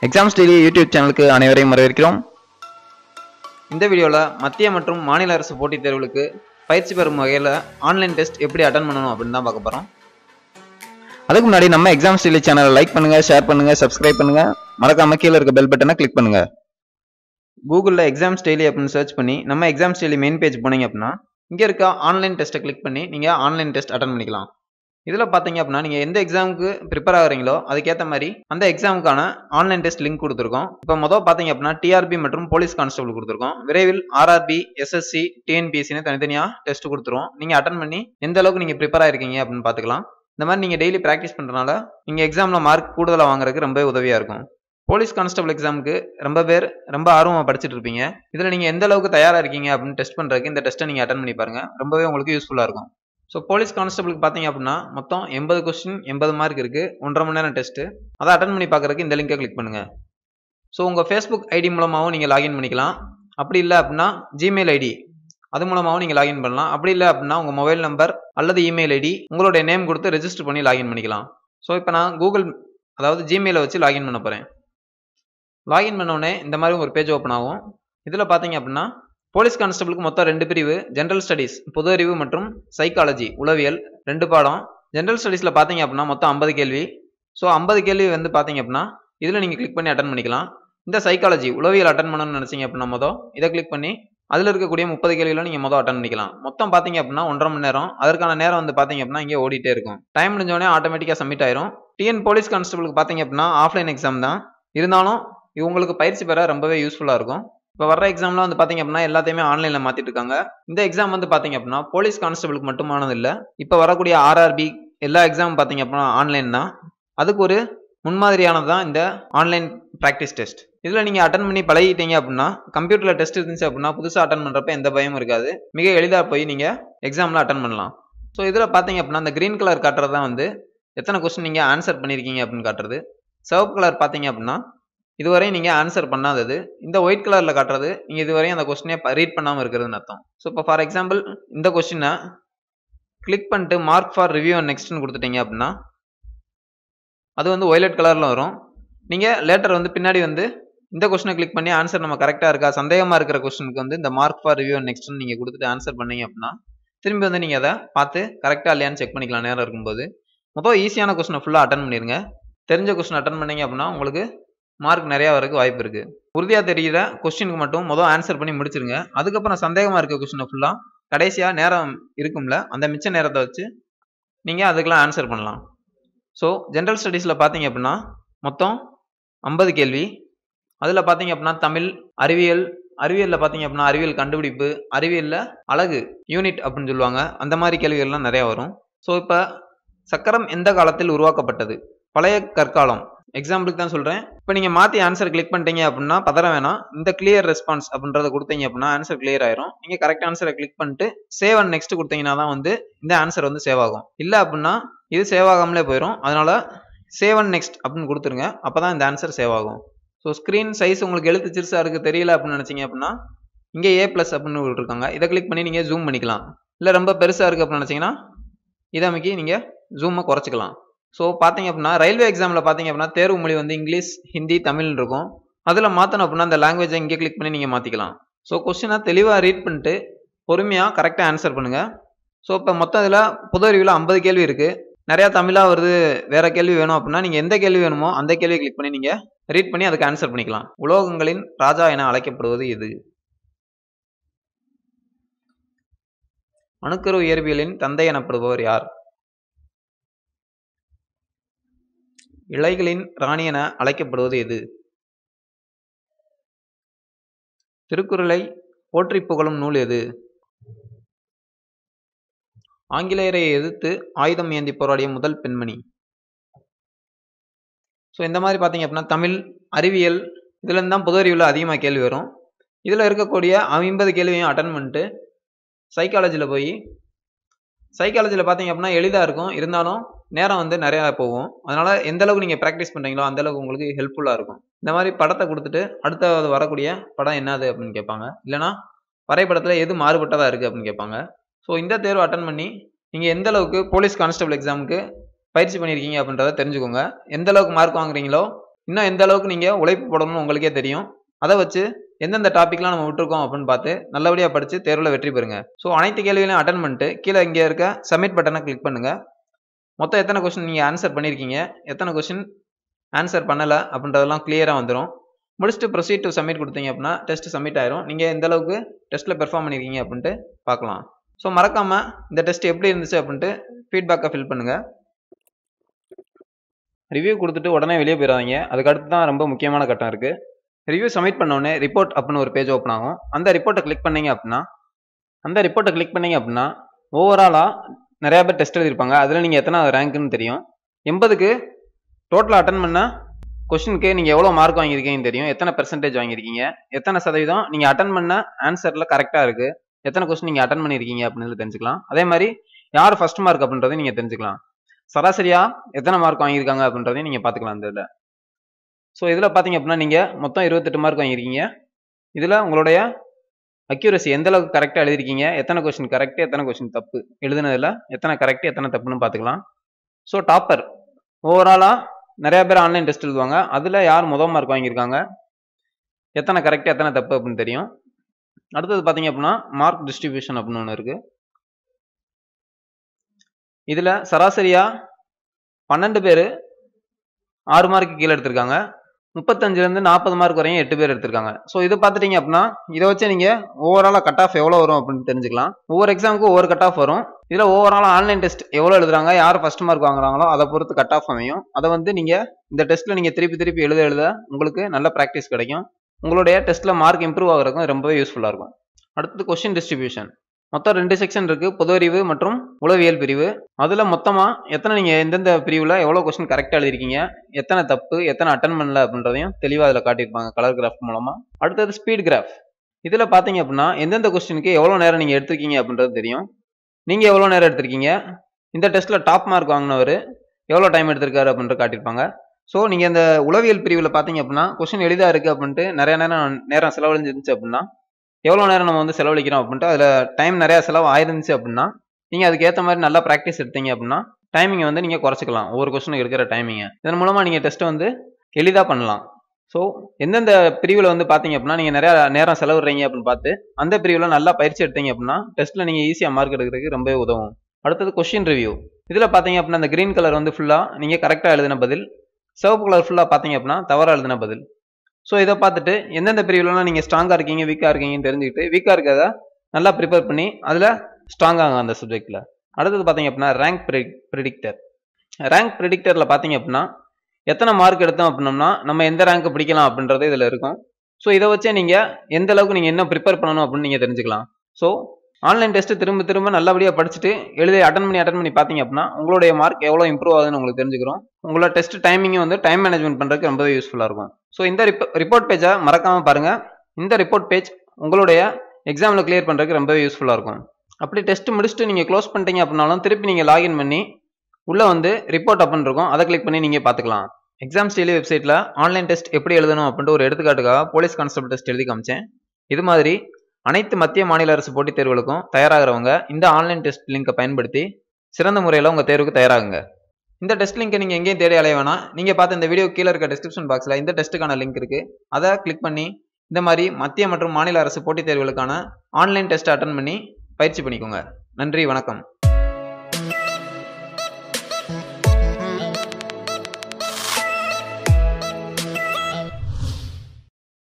exams daily YouTube சேனலுக்கு அனைவரையும் வரவேற்கிறோம் இந்த வீடியோவில் மத்திய மற்றும் மாநில அரசு போட்டித் தேர்வுகளுக்கு பயிற்சி பெறும் வகையில் ஆன்லைன் டெஸ்ட் எப்படி அட்டன் பண்ணணும் அப்படின்னு தான் பார்க்க போகிறோம் அதுக்கு முன்னாடி நம்ம எக்ஸாம்ஸ் டெய்லி சேனலை லைக் பண்ணுங்க ஷேர் பண்ணுங்க சப்ஸ்கிரைப் பண்ணுங்க மறக்காம கீழே இருக்க பெல் பட்டனை கிளிக் பண்ணுங்க கூகுளில் எக்ஸாம்ஸ் டெய்லி அப்படின்னு சர்ச் பண்ணி நம்ம எக்ஸாம்ஸ் டெய்லி மெயின் பேஜ் போனீங்க அப்படின்னா இங்கே இருக்க ஆன்லைன் டெஸ்ட்டை கிளிக் பண்ணி நீங்கள் ஆன்லைன் டெஸ்ட் அட்டன் பண்ணிக்கலாம் இதில் பார்த்தீங்க அப்படின்னா நீங்கள் எந்த எக்ஸாமுக்கு ப்ரிப்பேர் ஆகுறீங்களோ அதுக்கேற்ற மாதிரி அந்த எக்ஸாமுக்கான ஆன்லைன் டெஸ்ட் லிங்க் கொடுத்துருக்கோம் இப்போ மொதல் பார்த்தீங்க அப்படின்னா டிஆர்பி மற்றும் போலீஸ் கான்ஸ்டபிள் கொடுத்துருக்கோம் விரைவில் ஆர்ஆர்பி எஸ்எஸ்சி டிஎன்பிஎஸ்சின்னு தனித்தனியாக டெஸ்ட் கொடுத்துருவோம் நீங்கள் அட்டன் பண்ணி எந்த அளவுக்கு நீங்கள் ப்ரிப்பேர் ஆயிருக்கீங்க அப்படின்னு பார்த்துக்கலாம் இந்த மாதிரி நீங்கள் டெய்லி ப்ராக்டிஸ் பண்ணுறதுனால நீங்கள் எக்ஸாமில் மார்க் கூடுதலாக வாங்குறதுக்கு ரொம்பவே உதவியாக இருக்கும் போலீஸ் கான்ஸ்டபிள் எக்ஸாமுக்கு ரொம்ப பேர் ரொம்ப ஆர்வமாக படிச்சுட்டு இருப்பீங்க இதில் நீங்கள் எந்த அளவுக்கு தயாராக இருக்கீங்க அப்படின்னு டெஸ்ட் பண்ணுறதுக்கு இந்த டெஸ்ட்டை நீங்கள் அட்டன் பண்ணி பாருங்க ரொம்பவே உங்களுக்கு யூஸ்ஃபுல்லாக இருக்கும் ஸோ போலீஸ் கான்ஸ்டபிளுக்கு பார்த்தீங்க அப்படின்னா மொத்தம் எண்பது கொஸ்டின் எண்பது மார்க் இருக்குது ஒன்றரை மணி நேரம் டெஸ்ட்டு அதை அட்டன் பண்ணி பார்க்குறதுக்கு இந்த லிங்கை கிளிக் பண்ணுங்கள் ஸோ உங்கள் ஃபேஸ்புக் ஐடி மூலமாகவும் நீங்கள் லாகின் பண்ணிக்கலாம் அப்படி இல்லை அப்படின்னா ஜிமெயில் ஐடி அது மூலமாகவும் நீங்கள் லாகின் பண்ணலாம் அப்படி இல்லை அப்படின்னா உங்கள் மொபைல் நம்பர் அல்லது இமெயில் ஐடி உங்களுடைய நேம் கொடுத்து ரெஜிஸ்டர் பண்ணி லாகின் பண்ணிக்கலாம் ஸோ இப்போ நான் கூகுள் அதாவது ஜிமெயிலை வச்சு லாகின் பண்ண போகிறேன் லாகின் பண்ணோடனே இந்த மாதிரி ஒரு பேஜ் ஓப்பன் ஆகும் இதில் பார்த்தீங்க அப்படின்னா போலீஸ் கான்ஸ்டபிளுக்கு மொத்தம் ரெண்டு பிரிவு ஜென்ரல் ஸ்டடீஸ் பொது அறிவு மற்றும் சைக்காலஜி உளவியல் ரெண்டு பாடம் ஜென்ரல் ஸ்டடீஸில் பார்த்தீங்க அப்படின்னா மொத்தம் ஐம்பது கேள்வி ஸோ ஐம்பது கேள்வி வந்து பார்த்தீங்க அப்படின்னா இதில் நீங்கள் கிளிக் பண்ணி அட்டன் பண்ணிக்கலாம் இந்த சைக்காலஜி உளவியல் அட்டன் பண்ணணும்னு நினச்சிங்க அப்படின்னா மொதல் இதை கிளிக் பண்ணி அதில் இருக்கக்கூடிய முப்பது கேள்வியில் நீங்கள் மொதல் அட்டன் பண்ணிக்கலாம் மொத்தம் பார்த்தீங்க அப்படின்னா ஒன்றரை மணி நேரம் அதற்கான நேரம் வந்து பார்த்தீங்க அப்படின்னா இங்கே ஓடிட்டே இருக்கும் டைம் முடிஞ்சோடனே ஆட்டோமேட்டிக்காக சப்மிட் ஆயிரும் டிஎன் போலீஸ் கான்ஸ்டபிளுக்கு பார்த்தீங்க அப்படின்னா ஆஃப்லைன் எக்ஸாம் தான் இருந்தாலும் இவங்களுக்கு பயிற்சி பெற ரொம்பவே யூஸ்ஃபுல்லாக இருக்கும் இப்போ வர எக்ஸாம்லாம் வந்து பார்த்தீங்க அப்படின்னா எல்லாத்தையுமே ஆன்லைனில் மாற்றிட்டு இருக்காங்க இந்த எக்ஸாம் வந்து பார்த்தீங்க அப்படின்னா போலீஸ் கான்ஸ்டபிளுக்கு மட்டுமானது இல்லை இப்போ வரக்கூடிய ஆர்ஆர்பி எல்லா எக்ஸாமும் பார்த்தீங்க அப்படின்னா ஆன்லைன் தான் அதுக்கு ஒரு முன்மாதிரியானது தான் இந்த ஆன்லைன் ப்ராக்டிஸ் டெஸ்ட் இதில் நீங்கள் அட்டன் பண்ணி பழகிட்டீங்க அப்படின்னா கம்ப்யூட்டரில் டெஸ்ட் இருந்துச்சு அப்படின்னா புதுசாக அட்டன் பண்ணுறப்ப எந்த பயமும் இருக்காது மிக எளிதாக போய் நீங்கள் எக்ஸாமில் அட்டன் பண்ணலாம் ஸோ இதில் பார்த்தீங்க அப்படின்னா அந்த க்ரீன் கலர் காட்டுறது தான் வந்து எத்தனை கொஸ்டின் நீங்கள் ஆன்சர் பண்ணியிருக்கீங்க அப்படின்னு காட்டுறது சிவப்பு கலர் பார்த்தீங்க அப்படின்னா இதுவரை நீங்கள் ஆன்சர் பண்ணாதது இந்த ஒயிட் கலரில் காட்டுறது நீங்கள் இதுவரையும் அந்த கொஸ்டினே ரீட் பண்ணாமல் இருக்கிறதுன்னு அர்த்தம் ஸோ இப்போ ஃபார் எக்ஸாம்பிள் இந்த கொஸ்டினை கிளிக் பண்ணிட்டு மார்க் ஃபார் ரிவ்யூ அண்ட் நெக்ஸ்ட்னு கொடுத்துட்டீங்க அப்படின்னா அது வந்து ஒய்லட் கலரில் வரும் நீங்கள் லேட்டர் வந்து பின்னாடி வந்து இந்த கொஸ்டினை கிளிக் பண்ணி ஆன்சர் நம்ம கரெக்டாக இருக்கா சந்தேகமாக இருக்கிற கொஸ்டினுக்கு வந்து இந்த மார்க் ஃபார் ரிவ்யூ அண்ட் நெக்ஸ்ட்னு நீங்கள் கொடுத்துட்டு ஆன்சர் பண்ணீங்க அப்படின்னா திரும்பி வந்து நீங்கள் அதை பார்த்து கரெக்டாக இல்லையான்னு செக் பண்ணிக்கலாம் நேரம் இருக்கும்போது மொத்தம் ஈஸியான கொஸ்டினை ஃபுல்லாக அட்டன் பண்ணிடுங்க தெரிஞ்ச கொஸ்டின் அட்டன் பண்ணீங்க அப்படின்னா உங்களுக்கு மார்க் நிறையா வரக்கு வாய்ப்பு இருக்குது உறுதியாக தெரிகிற கொஸ்டினுக்கு மட்டும் மொதல் ஆன்சர் பண்ணி முடிச்சிருங்க அதுக்கப்புறம் சந்தேகமாக இருக்க கொஸ்டினை ஃபுல்லாக கடைசியாக நேரம் இருக்கும்ல அந்த மிச்ச நேரத்தை வச்சு நீங்கள் அதுக்கெல்லாம் ஆன்சர் பண்ணலாம் ஸோ ஜென்ரல் ஸ்டடீஸில் பார்த்தீங்க அப்படின்னா மொத்தம் ஐம்பது கேள்வி அதில் பார்த்தீங்க அப்படின்னா தமிழ் அறிவியல் அறிவியலில் பார்த்தீங்க அப்படின்னா அறிவியல் கண்டுபிடிப்பு அறிவியலில் அழகு யூனிட் அப்படின்னு சொல்லுவாங்க அந்த மாதிரி கேள்விகள்லாம் நிறையா வரும் ஸோ இப்போ சக்கரம் எந்த காலத்தில் உருவாக்கப்பட்டது பழைய கற்காலம் எக்ஸாம்பிளுக்கு தான் சொல்கிறேன் இப்போ நீங்கள் மாற்றி ஆன்சர் கிளிக் பண்ணிட்டீங்க அப்படின்னா பதற வேணாம் இந்த கிளியர் ரெஸ்பான்ஸ் அப்படின்றத கொடுத்தீங்க அப்படின்னா ஆன்சர் கிளியர் ஆயிரும் நீங்கள் கரெக்ட் ஆன்சரை கிளிக் பண்ணிட்டு சேவ் அண்ட் நெக்ஸ்ட் கொடுத்தீங்கன்னா தான் வந்து இந்த ஆன்சர் வந்து சேவ் ஆகும் இல்லை அப்படின்னா இது சேவ் ஆகாமலே போயிடும் அதனால சேவ் அண்ட் நெக்ஸ்ட் அப்படின்னு கொடுத்துருங்க அப்போ தான் இந்த ஆன்சர் சேவ் ஆகும் ஸோ ஸ்க்ரீன் சைஸ் உங்களுக்கு எழுத்து சிறுசாக இருக்குது தெரியல அப்படின்னு நினச்சிங்க அப்படின்னா இங்கே ஏ ப்ளஸ் அப்படின்னு இருக்காங்க இதை கிளிக் பண்ணி நீங்கள் ஜூம் பண்ணிக்கலாம் இல்லை ரொம்ப பெருசாக இருக்குது அப்படின்னு நினச்சிங்கன்னா இதை அமைக்கி நீங்கள் ஜூமை குறைச்சிக்கலாம் ஸோ பார்த்தீங்க அப்படின்னா ரயில்வே எக்ஸாமில் பார்த்தீங்க அப்படின்னா தேர்வு மொழி வந்து இங்கிலீஷ் ஹிந்தி தமிழ்னு இருக்கும் அதில் மாற்றணும் அப்படின்னா அந்த லாங்குவேஜை இங்கே கிளிக் பண்ணி நீங்கள் மாற்றிக்கலாம் ஸோ கொஸ்டினை தெளிவாக ரீட் பண்ணிட்டு பொறுமையாக கரெக்டாக ஆன்சர் பண்ணுங்கள் ஸோ இப்போ மொத்தம் இதில் பொது அறிவில் ஐம்பது கேள்வி இருக்குது நிறையா தமிழாக வருது வேற கேள்வி வேணும் அப்படின்னா நீங்கள் எந்த கேள்வி வேணுமோ அந்த கேள்வியை கிளிக் பண்ணி நீங்கள் ரீட் பண்ணி அதுக்கு ஆன்சர் பண்ணிக்கலாம் உலோகங்களின் ராஜா என அழைக்கப்படுவது எது அணுக்கரு இயற்பியலின் தந்தை எனப்படுபவர் யார் இலைகளின் ராணி என அழைக்கப்படுவது எது திருக்குறளை போற்றி புகழும் நூல் எது ஆங்கிலேயரை எதிர்த்து ஆயுதம் ஏந்தி போராடிய முதல் பெண்மணி ஸோ இந்த மாதிரி பார்த்தீங்க அப்படின்னா தமிழ் அறிவியல் இதுலேருந்து தான் பொது அறிவில் அதிகமாக கேள்வி வரும் இதில் இருக்கக்கூடிய ஐம்பது கேள்வியும் அட்டன் பண்ணிட்டு சைக்காலஜியில் போய் சைக்காலஜியில் பார்த்தீங்க அப்படின்னா எளிதாக இருக்கும் இருந்தாலும் நேரம் வந்து நிறையா போகும் அதனால் எந்த அளவுக்கு நீங்கள் ப்ராக்டிஸ் பண்ணுறீங்களோ அந்த அளவுக்கு உங்களுக்கு ஹெல்ப்ஃபுல்லாக இருக்கும் இந்த மாதிரி படத்தை கொடுத்துட்டு அடுத்த வரக்கூடிய படம் என்னது அப்படின்னு கேட்பாங்க இல்லைனா வரைபடத்தில் எது மாறுபட்டதாக இருக்குது அப்படின்னு கேட்பாங்க ஸோ இந்த தேர்வு அட்டன் பண்ணி நீங்கள் எந்த அளவுக்கு போலீஸ் கான்ஸ்டபிள் எக்ஸாமுக்கு பயிற்சி பண்ணியிருக்கீங்க அப்படின்றத தெரிஞ்சுக்கோங்க எந்த அளவுக்கு மார்க் வாங்குறீங்களோ இன்னும் எந்த அளவுக்கு நீங்கள் உழைப்பு போடணும்னு உங்களுக்கே தெரியும் அதை வச்சு எந்தெந்த டாப்பிக்லாம் நம்ம விட்டுருக்கோம் அப்படின்னு பார்த்து நல்லபடியாக படித்து தேர்வில் வெற்றி பெறுங்க ஸோ அனைத்து கேள்விகளையும் அட்டன் பண்ணிட்டு கீழே இங்கே இருக்க சப்மிட் பட்டனை கிளிக் பண்ணுங்கள் மொத்தம் எத்தனை கொஸ்டின் நீங்கள் ஆன்சர் பண்ணியிருக்கீங்க எத்தனை கொஸ்டின் ஆன்சர் பண்ணலை அப்படின்றதெல்லாம் கிளியராக வந்துடும் முடிச்சுட்டு ப்ரொசீட் டு சப்மிட் கொடுத்தீங்க அப்படின்னா டெஸ்ட் சப்மிட் ஆயிரும் நீங்கள் எந்த அளவுக்கு டெஸ்ட்டில் பெர்ஃபார்ம் பண்ணியிருக்கீங்க அப்படின்ட்டு பார்க்கலாம் ஸோ மறக்காமல் இந்த டெஸ்ட் எப்படி இருந்துச்சு அப்படின்ட்டு ஃபீட்பேக்கை ஃபில் பண்ணுங்கள் ரிவ்யூ கொடுத்துட்டு உடனே வெளியே போயிடாதீங்க அதுக்கு அடுத்து தான் ரொம்ப முக்கியமான கட்டம் இருக்குது ரிவ்யூ சப்மிட் பண்ணோடனே ரிப்போர்ட் அப்படின்னு ஒரு பேஜ் ஓப்பன் ஆகும் அந்த ரிப்போர்ட்டை கிளிக் பண்ணீங்க அப்படின்னா அந்த ரிப்போர்ட்டை கிளிக் பண்ணீங்க அப்படின்னா ஓவராலாக நிறையா பேர் டெஸ்ட் எழுதியிருப்பாங்க அதில் நீங்கள் எத்தனை ரேங்க்குன்னு தெரியும் எண்பதுக்கு டோட்டலாக அட்டன் பண்ண கொஷினுக்கு நீங்கள் எவ்வளோ மார்க் வாங்கியிருக்கீங்கன்னு தெரியும் எத்தனை பெர்சன்டேஜ் வாங்கியிருக்கீங்க எத்தனை சதவீதம் நீங்கள் அட்டன் பண்ண ஆன்சரில் கரெக்டாக இருக்குது எத்தனை கொஸ்டின் நீங்கள் அட்டன் பண்ணியிருக்கீங்க அப்படின்னு தெரிஞ்சுக்கலாம் அதே மாதிரி யார் ஃபர்ஸ்ட் மார்க் அப்படின்றதையும் நீங்கள் தெரிஞ்சுக்கலாம் சராசரியாக எத்தனை மார்க் வாங்கியிருக்காங்க அப்படின்றதையும் நீங்கள் பார்த்துக்கலாம் இந்த இதில் ஸோ இதில் பார்த்தீங்க அப்படின்னா நீங்கள் மொத்தம் இருபத்தெட்டு மார்க் வாங்கியிருக்கீங்க இதில் உங்களுடைய அக்யூரசி எந்த அளவுக்கு கரெக்டாக எழுதிருக்கீங்க எத்தனை கொஸ்டின் கரெக்ட் எத்தனை கொஸ்டின் தப்பு எழுதுனதில் எத்தனை கரெக்ட் எத்தனை தப்புன்னு பார்த்துக்கலாம் ஸோ டாப்பர் ஓவராலாக நிறைய பேர் ஆன்லைன் டெஸ்ட் எழுதுவாங்க அதில் யார் முதல் மார்க் வாங்கியிருக்காங்க எத்தனை கரெக்ட் எத்தனை தப்பு அப்படின்னு தெரியும் அடுத்தது பார்த்தீங்க அப்படின்னா மார்க் டிஸ்ட்ரிபியூஷன் அப்படின்னு ஒன்று இருக்குது இதில் சராசரியாக பன்னெண்டு பேர் ஆறு மார்க்கு கீழே எடுத்திருக்காங்க முப்பத்தஞ்சுலேருந்து நாற்பது மார்க் வரையும் எட்டு பேர் எடுத்திருக்காங்க ஸோ இது பார்த்துட்டீங்க அப்படின்னா இதை வச்சு நீங்கள் ஓவராலாக கட் ஆஃப் எவ்வளோ வரும் அப்படின்னு தெரிஞ்சுக்கலாம் ஒவ்வொரு எக்ஸாமுக்கும் ஒவ்வொரு கட் ஆஃப் வரும் இதில் ஓவராலாக ஆன்லைன் டெஸ்ட் எவ்வளோ எழுதுறாங்க யார் ஃபர்ஸ்ட் மார்க் வாங்குறாங்களோ அதை பொறுத்து கட் ஆஃப் அமையும் அதை வந்து நீங்கள் இந்த டெஸ்ட்டில் நீங்கள் திருப்பி திருப்பி எழுத எழுத உங்களுக்கு நல்ல ப்ராக்டிஸ் கிடைக்கும் உங்களுடைய டெஸ்ட்டில் மார்க் இம்ப்ரூவ் ஆகிறதுக்கும் ரொம்பவே யூஸ்ஃபுல்லாக இருக்கும் அடுத்தது கொஸ்டின் டிஸ்ட்ரிபியூஷன் மொத்தம் ரெண்டு செக்ஷன் இருக்குது பொது அறிவு மற்றும் உளவியல் பிரிவு அதில் மொத்தமாக எத்தனை நீங்கள் எந்தெந்த பிரிவில் எவ்வளோ கொஸ்டின் கரெக்டாக எழுதிருக்கீங்க எத்தனை தப்பு எத்தனை அட்டன் பண்ணல அப்படின்றதையும் தெளிவாக அதில் காட்டியிருப்பாங்க கலர் கிராஃப் மூலமாக அடுத்தது ஸ்பீட் கிராஃப் இதில் பார்த்தீங்க அப்படின்னா எந்தெந்த கொஸ்டினுக்கு எவ்வளோ நேரம் நீங்கள் எடுத்திருக்கீங்க அப்படின்றது தெரியும் நீங்கள் எவ்வளோ நேரம் எடுத்திருக்கீங்க இந்த டெஸ்ட்டில் டாப் மார்க் வாங்கினவர் எவ்வளோ டைம் எடுத்திருக்காரு அப்படின்ட்டு காட்டியிருப்பாங்க ஸோ நீங்கள் இந்த உளவியல் பிரிவில் பார்த்தீங்க அப்படின்னா கொஸ்டின் எளிதாக இருக்குது அப்படின்ட்டு நிறைய நேரம் நேரம் செலவழிஞ்சிருந்துச்சு அப்படின்னா எவ்வளோ நேரம் நம்ம வந்து செலவழிக்கிறோம் அப்படின்ட்டு அதில் டைம் நிறையா செலவு ஆயிருந்துச்சு அப்படின்னா நீங்கள் அதுக்கு ஏற்ற மாதிரி நல்லா ப்ராக்டிஸ் எடுத்தீங்க அப்படின்னா டைமிங்கை வந்து நீங்கள் குறைச்சிக்கலாம் ஒவ்வொரு கொஸ்டினுக்கு இருக்கிற டைமிங்கை இதன் மூலமாக நீங்கள் டெஸ்ட்டை வந்து எளிதாக பண்ணலாம் ஸோ எந்தெந்த பிரிவில் வந்து பார்த்தீங்க அப்படின்னா நீங்கள் நிறையா நேரம் செலவிடுறீங்க அப்படின்னு பார்த்து அந்த பிரிவில் நல்லா பயிற்சி எடுத்தீங்க அப்படின்னா டெஸ்ட்டில் நீங்கள் ஈஸியாக மார்க் எடுக்கிறதுக்கு ரொம்பவே உதவும் அடுத்தது கொஸ்டின் ரிவ்யூ இதில் பார்த்தீங்க அப்படின்னா அந்த க்ரீன் கலர் வந்து ஃபுல்லாக நீங்கள் கரெக்டாக எழுதின பதில் சிவப்பு கலர் ஃபுல்லாக பார்த்தீங்க அப்படின்னா தவறாக எழுதின பதில் ஸோ இதை பார்த்துட்டு எந்தெந்த பிரிவுலலாம் நீங்கள் ஸ்ட்ராங்காக இருக்கீங்க வீக்காக இருக்கீங்கன்னு தெரிஞ்சுக்கிட்டு வீக்காக இருக்கிறத நல்லா ப்ரிப்பேர் பண்ணி அதில் ஸ்ட்ராங்காக அந்த சப்ஜெக்டில் அடுத்தது பார்த்தீங்க அப்படின்னா ரேங்க் ப்ரிடிக்டர் ரேங்க் ப்ரிடிக்டரில் பார்த்தீங்க அப்படின்னா எத்தனை மார்க் எடுத்தோம் அப்படின்னோம்னா நம்ம எந்த ரேங்க் பிடிக்கலாம் அப்படின்றது இதில் இருக்கும் ஸோ இதை வச்சே நீங்கள் எந்த அளவுக்கு நீங்கள் என்ன ப்ரிப்பேர் பண்ணணும் அப்படின்னு நீங்கள் தெரிஞ்சுக்கலாம் ஸோ ஆன்லைன் டெஸ்ட்டு திரும்ப திரும்ப நல்லபடியாக படிச்சுட்டு எழுதி அட்டன் பண்ணி அட்டன் பண்ணி பார்த்தீங்க அப்படின்னா உங்களுடைய மார்க் எவ்வளோ இம்ப்ரூவ் ஆகுதுன்னு உங்களுக்கு தெரிஞ்சுக்கிறோம் உங்களோட டெஸ்ட் டைமிங்கும் வந்து டைம் மேனேஜ்மெண்ட் பண்ணுறதுக்கு ரொம்பவே யூஸ்ஃபுல்லாக இருக்கும் ஸோ இந்த ரிப்போர்ட் பேஜை மறக்காமல் பாருங்கள் இந்த ரிப்போர்ட் பேஜ் உங்களுடைய எக்ஸாமில் கிளியர் பண்ணுறதுக்கு ரொம்பவே யூஸ்ஃபுல்லாக இருக்கும் அப்படி டெஸ்ட் முடிச்சுட்டு நீங்கள் க்ளோஸ் பண்ணிட்டீங்க அப்படின்னாலும் திருப்பி நீங்கள் லாகின் பண்ணி உள்ளே வந்து ரிப்போர்ட் அப்படின்னு இருக்கும் அதை கிளிக் பண்ணி நீங்கள் பார்த்துக்கலாம் எக்ஸாம் ஸ்டெய்லி வெப்சைட்டில் ஆன்லைன் டெஸ்ட் எப்படி எழுதணும் அப்படின்ட்டு ஒரு எடுத்துக்காட்டுக்காக போலீஸ் கான்ஸ்டபிள் டெஸ்ட் எழுதி காமிச்சேன் இது மாதிரி அனைத்து மத்திய மாநில அரசு போட்டித் தேர்வுகளுக்கும் தயாராகிறவங்க இந்த ஆன்லைன் டெஸ்ட் லிங்கை பயன்படுத்தி சிறந்த முறையில் உங்கள் தேர்வுக்கு தயாராகுங்க இந்த டெஸ்ட் லிங்கை நீங்கள் எங்கேயும் தேடி அலைய வேணாம் நீங்கள் பார்த்த இந்த வீடியோ கீழே இருக்க டிஸ்கிரிப்ஷன் பாக்ஸில் இந்த டெஸ்ட்டுக்கான லிங்க் இருக்குது அதை கிளிக் பண்ணி இந்த மாதிரி மத்திய மற்றும் மாநில அரசு போட்டித் தேர்வுகளுக்கான ஆன்லைன் டெஸ்ட் அட்டன் பண்ணி பயிற்சி பண்ணிக்கோங்க நன்றி வணக்கம்